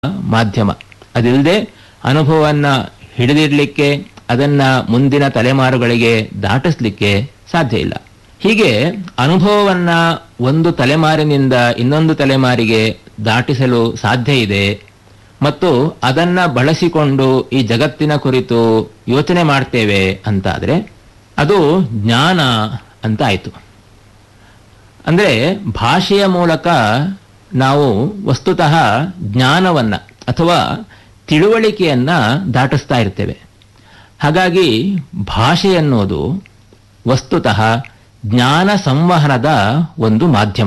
ಮಾಧ್ಯಮ ಅದಿಲ್ಲದೆ ಅನುಭವವನ್ನ ಹಿಡಿದಿಡ್ಲಿಕ್ಕೆ ಅದನ್ನ ಮುಂದಿನ ತಲೆಮಾರುಗಳಿಗೆ ದಾಟಿಸ್ಲಿಕ್ಕೆ ಸಾಧ್ಯ ಇಲ್ಲ ಹೀಗೆ ಅನುಭವವನ್ನ ಒಂದು ತಲೆಮಾರಿನಿಂದ ಇನ್ನೊಂದು ತಲೆಮಾರಿಗೆ ದಾಟಿಸಲು ಸಾಧ್ಯ ಇದೆ ಮತ್ತು ಅದನ್ನ ಬಳಸಿಕೊಂಡು ಈ ಜಗತ್ತಿನ ಕುರಿತು ಯೋಚನೆ ಮಾಡ್ತೇವೆ ಅಂತಾದ್ರೆ ಅದು ಜ್ಞಾನ ಅಂತ ಆಯ್ತು ಅಂದ್ರೆ ಭಾಷೆಯ ಮೂಲಕ ನಾವು ವಸ್ತುತಃ ಜ್ಞಾನವನ್ನ ಅಥವಾ ತಿಳುವಳಿಕೆಯನ್ನ ದಾಟಿಸ್ತಾ ಇರ್ತೇವೆ ಹಾಗಾಗಿ ಭಾಷೆ ಅನ್ನೋದು ವಸ್ತುತಃ ಜ್ಞಾನ ಸಂವಹನದ ಒಂದು ಮಾಧ್ಯಮ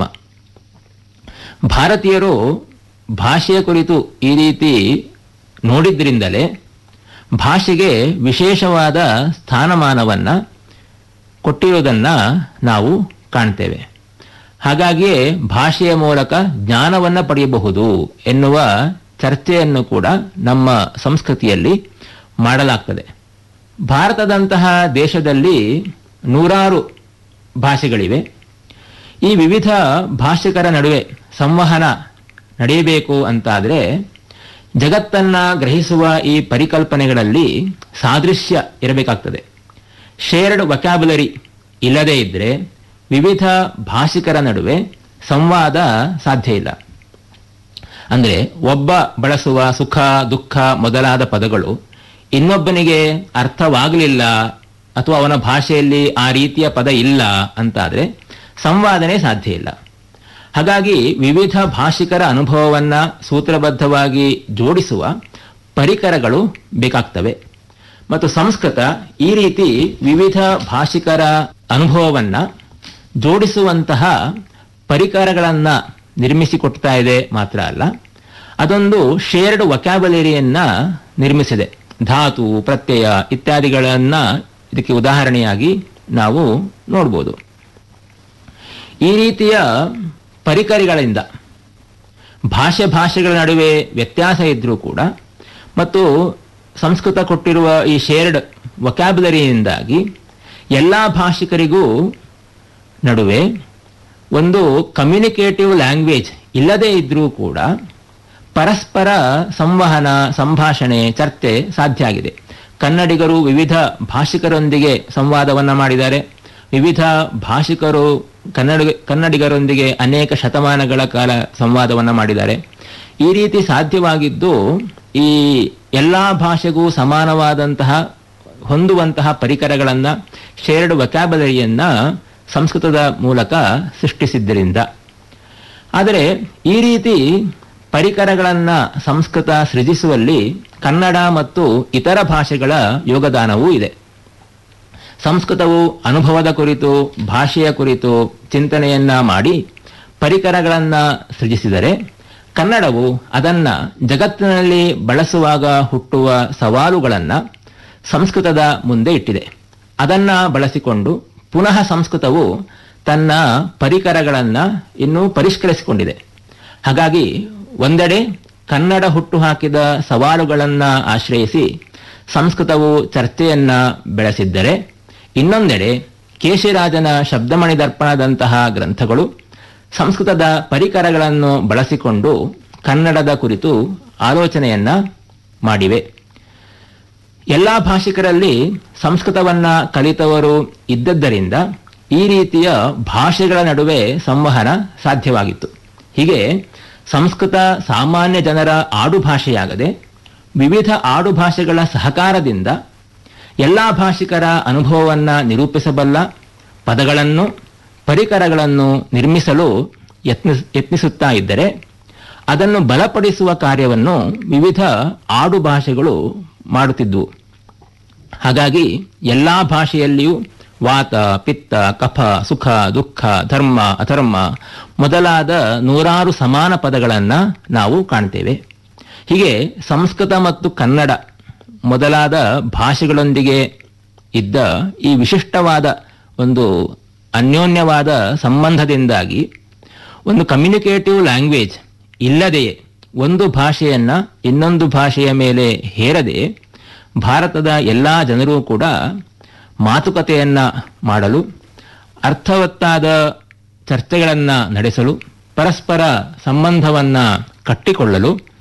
ಭಾರತೀಯರು ಭಾಷೆಯ ಕುರಿತು ಈ ರೀತಿ ನೋಡಿದ್ರಿಂದಲೇ ಭಾಷೆಗೆ ವಿಶೇಷವಾದ ಸ್ಥಾನಮಾನವನ್ನ ಕೊಟ್ಟಿರುವುದನ್ನ ನಾವು ಕಾಣ್ತೇವೆ ಹಾಗಾಗಿಯೇ ಭಾಷೆಯ ಮೂಲಕ ಜ್ಞಾನವನ್ನ ಪಡೆಯಬಹುದು ಎನ್ನುವ ಚರ್ಚೆಯನ್ನು ಕೂಡ ನಮ್ಮ ಸಂಸ್ಕೃತಿಯಲ್ಲಿ ಮಾಡಲಾಗ್ತದೆ ಭಾರತದಂತಹ ದೇಶದಲ್ಲಿ ನೂರಾರು ಭಾಷೆಗಳಿವೆ ಈ ವಿವಿಧ ಭಾಷಿಕರ ನಡುವೆ ಸಂವಹನ ನಡೆಯಬೇಕು ಅಂತಾದರೆ ಜಗತ್ತನ್ನ ಗ್ರಹಿಸುವ ಈ ಪರಿಕಲ್ಪನೆಗಳಲ್ಲಿ ಸಾದೃಶ್ಯ ಇರಬೇಕಾಗ್ತದೆ ಶೇರ್ಡ್ ವಕ್ಯಾಬುಲರಿ ಇಲ್ಲದೇ ಇದ್ರೆ ವಿವಿಧ ಭಾಷಿಕರ ನಡುವೆ ಸಂವಾದ ಸಾಧ್ಯ ಇಲ್ಲ ಅಂದ್ರೆ ಒಬ್ಬ ಬಳಸುವ ಸುಖ ದುಃಖ ಮೊದಲಾದ ಪದಗಳು ಇನ್ನೊಬ್ಬನಿಗೆ ಅರ್ಥವಾಗಲಿಲ್ಲ ಅಥವಾ ಅವನ ಭಾಷೆಯಲ್ಲಿ ಆ ರೀತಿಯ ಪದ ಇಲ್ಲ ಅಂತಾದ್ರೆ ಸಂವಾದನೆ ಸಾಧ್ಯ ಇಲ್ಲ ಹಾಗಾಗಿ ವಿವಿಧ ಭಾಷಿಕರ ಅನುಭವವನ್ನ ಸೂತ್ರಬದ್ಧವಾಗಿ ಜೋಡಿಸುವ ಪರಿಕರಗಳು ಬೇಕಾಗ್ತವೆ ಮತ್ತು ಸಂಸ್ಕೃತ ಈ ರೀತಿ ವಿವಿಧ ಭಾಷಿಕರ ಅನುಭವವನ್ನ ಜೋಡಿಸುವಂತಹ ಪರಿಕರಗಳನ್ನ ನಿರ್ಮಿಸಿಕೊಡ್ತಾ ಇದೆ ಮಾತ್ರ ಅಲ್ಲ ಅದೊಂದು ಶೇರ್ಡ್ ವಕ್ಯಾಬಲರಿಯನ್ನ ನಿರ್ಮಿಸಿದೆ ಧಾತು ಪ್ರತ್ಯಯ ಇತ್ಯಾದಿಗಳನ್ನ ಇದಕ್ಕೆ ಉದಾಹರಣೆಯಾಗಿ ನಾವು ನೋಡ್ಬೋದು ಈ ರೀತಿಯ ಪರಿಕರಗಳಿಂದ ಭಾಷೆ ಭಾಷೆಗಳ ನಡುವೆ ವ್ಯತ್ಯಾಸ ಇದ್ರೂ ಕೂಡ ಮತ್ತು ಸಂಸ್ಕೃತ ಕೊಟ್ಟಿರುವ ಈ ಶೇರ್ಡ್ ವಕ್ಯಾಬುಲರಿಯಿಂದಾಗಿ ಎಲ್ಲ ಭಾಷಿಕರಿಗೂ ನಡುವೆ ಒಂದು ಕಮ್ಯುನಿಕೇಟಿವ್ ಲ್ಯಾಂಗ್ವೇಜ್ ಇಲ್ಲದೇ ಇದ್ರೂ ಕೂಡ ಪರಸ್ಪರ ಸಂವಹನ ಸಂಭಾಷಣೆ ಚರ್ಚೆ ಸಾಧ್ಯ ಆಗಿದೆ ಕನ್ನಡಿಗರು ವಿವಿಧ ಭಾಷಿಕರೊಂದಿಗೆ ಸಂವಾದವನ್ನ ಮಾಡಿದ್ದಾರೆ ವಿವಿಧ ಭಾಷಿಕರು ಕನ್ನಡ ಕನ್ನಡಿಗರೊಂದಿಗೆ ಅನೇಕ ಶತಮಾನಗಳ ಕಾಲ ಸಂವಾದವನ್ನ ಮಾಡಿದ್ದಾರೆ ಈ ರೀತಿ ಸಾಧ್ಯವಾಗಿದ್ದು ಈ ಎಲ್ಲ ಭಾಷೆಗೂ ಸಮಾನವಾದಂತಹ ಹೊಂದುವಂತಹ ಪರಿಕರಗಳನ್ನ ಶೇರ್ಡ್ ವಕ್ಯಾಬಲರಿಯನ್ನ ಸಂಸ್ಕೃತದ ಮೂಲಕ ಸೃಷ್ಟಿಸಿದ್ದರಿಂದ ಆದರೆ ಈ ರೀತಿ ಪರಿಕರಗಳನ್ನ ಸಂಸ್ಕೃತ ಸೃಜಿಸುವಲ್ಲಿ ಕನ್ನಡ ಮತ್ತು ಇತರ ಭಾಷೆಗಳ ಯೋಗದಾನವೂ ಇದೆ ಸಂಸ್ಕೃತವು ಅನುಭವದ ಕುರಿತು ಭಾಷೆಯ ಕುರಿತು ಚಿಂತನೆಯನ್ನ ಮಾಡಿ ಪರಿಕರಗಳನ್ನ ಸೃಜಿಸಿದರೆ ಕನ್ನಡವು ಅದನ್ನ ಜಗತ್ತಿನಲ್ಲಿ ಬಳಸುವಾಗ ಹುಟ್ಟುವ ಸವಾಲುಗಳನ್ನ ಸಂಸ್ಕೃತದ ಮುಂದೆ ಇಟ್ಟಿದೆ ಅದನ್ನ ಬಳಸಿಕೊಂಡು ಪುನಃ ಸಂಸ್ಕೃತವು ತನ್ನ ಪರಿಕರಗಳನ್ನ ಇನ್ನೂ ಪರಿಷ್ಕರಿಸಿಕೊಂಡಿದೆ ಹಾಗಾಗಿ ಒಂದೆಡೆ ಕನ್ನಡ ಹುಟ್ಟು ಹಾಕಿದ ಸವಾಲುಗಳನ್ನ ಆಶ್ರಯಿಸಿ ಸಂಸ್ಕೃತವು ಚರ್ಚೆಯನ್ನ ಬೆಳೆಸಿದ್ದರೆ ಇನ್ನೊಂದೆಡೆ ಕೇಶಿರಾಜನ ಶಬ್ದಮಣಿ ದರ್ಪಣದಂತಹ ಗ್ರಂಥಗಳು ಸಂಸ್ಕೃತದ ಪರಿಕರಗಳನ್ನು ಬಳಸಿಕೊಂಡು ಕನ್ನಡದ ಕುರಿತು ಆಲೋಚನೆಯನ್ನ ಮಾಡಿವೆ ಎಲ್ಲ ಭಾಷಿಕರಲ್ಲಿ ಸಂಸ್ಕೃತವನ್ನ ಕಲಿತವರು ಇದ್ದದ್ದರಿಂದ ಈ ರೀತಿಯ ಭಾಷೆಗಳ ನಡುವೆ ಸಂವಹನ ಸಾಧ್ಯವಾಗಿತ್ತು ಹೀಗೆ ಸಂಸ್ಕೃತ ಸಾಮಾನ್ಯ ಜನರ ಆಡುಭಾಷೆಯಾಗದೆ ವಿವಿಧ ಆಡುಭಾಷೆಗಳ ಸಹಕಾರದಿಂದ ಎಲ್ಲ ಭಾಷಿಕರ ಅನುಭವವನ್ನ ನಿರೂಪಿಸಬಲ್ಲ ಪದಗಳನ್ನು ಪರಿಕರಗಳನ್ನು ನಿರ್ಮಿಸಲು ಯತ್ನ ಯತ್ನಿಸುತ್ತಾ ಇದ್ದರೆ ಅದನ್ನು ಬಲಪಡಿಸುವ ಕಾರ್ಯವನ್ನು ವಿವಿಧ ಆಡು ಭಾಷೆಗಳು ಮಾಡುತ್ತಿದ್ದುವು ಹಾಗಾಗಿ ಎಲ್ಲ ಭಾಷೆಯಲ್ಲಿಯೂ ವಾತ ಪಿತ್ತ ಕಫ ಸುಖ ದುಃಖ ಧರ್ಮ ಅಧರ್ಮ ಮೊದಲಾದ ನೂರಾರು ಸಮಾನ ಪದಗಳನ್ನು ನಾವು ಕಾಣ್ತೇವೆ ಹೀಗೆ ಸಂಸ್ಕೃತ ಮತ್ತು ಕನ್ನಡ ಮೊದಲಾದ ಭಾಷೆಗಳೊಂದಿಗೆ ಇದ್ದ ಈ ವಿಶಿಷ್ಟವಾದ ಒಂದು ಅನ್ಯೋನ್ಯವಾದ ಸಂಬಂಧದಿಂದಾಗಿ ಒಂದು ಕಮ್ಯುನಿಕೇಟಿವ್ ಲ್ಯಾಂಗ್ವೇಜ್ ಇಲ್ಲದೆಯೇ ಒಂದು ಭಾಷೆಯನ್ನ ಇನ್ನೊಂದು ಭಾಷೆಯ ಮೇಲೆ ಹೇರದೆ ಭಾರತದ ಎಲ್ಲ ಜನರೂ ಕೂಡ ಮಾತುಕತೆಯನ್ನ ಮಾಡಲು ಅರ್ಥವತ್ತಾದ ಚರ್ಚೆಗಳನ್ನ ನಡೆಸಲು ಪರಸ್ಪರ ಸಂಬಂಧವನ್ನ ಕಟ್ಟಿಕೊಳ್ಳಲು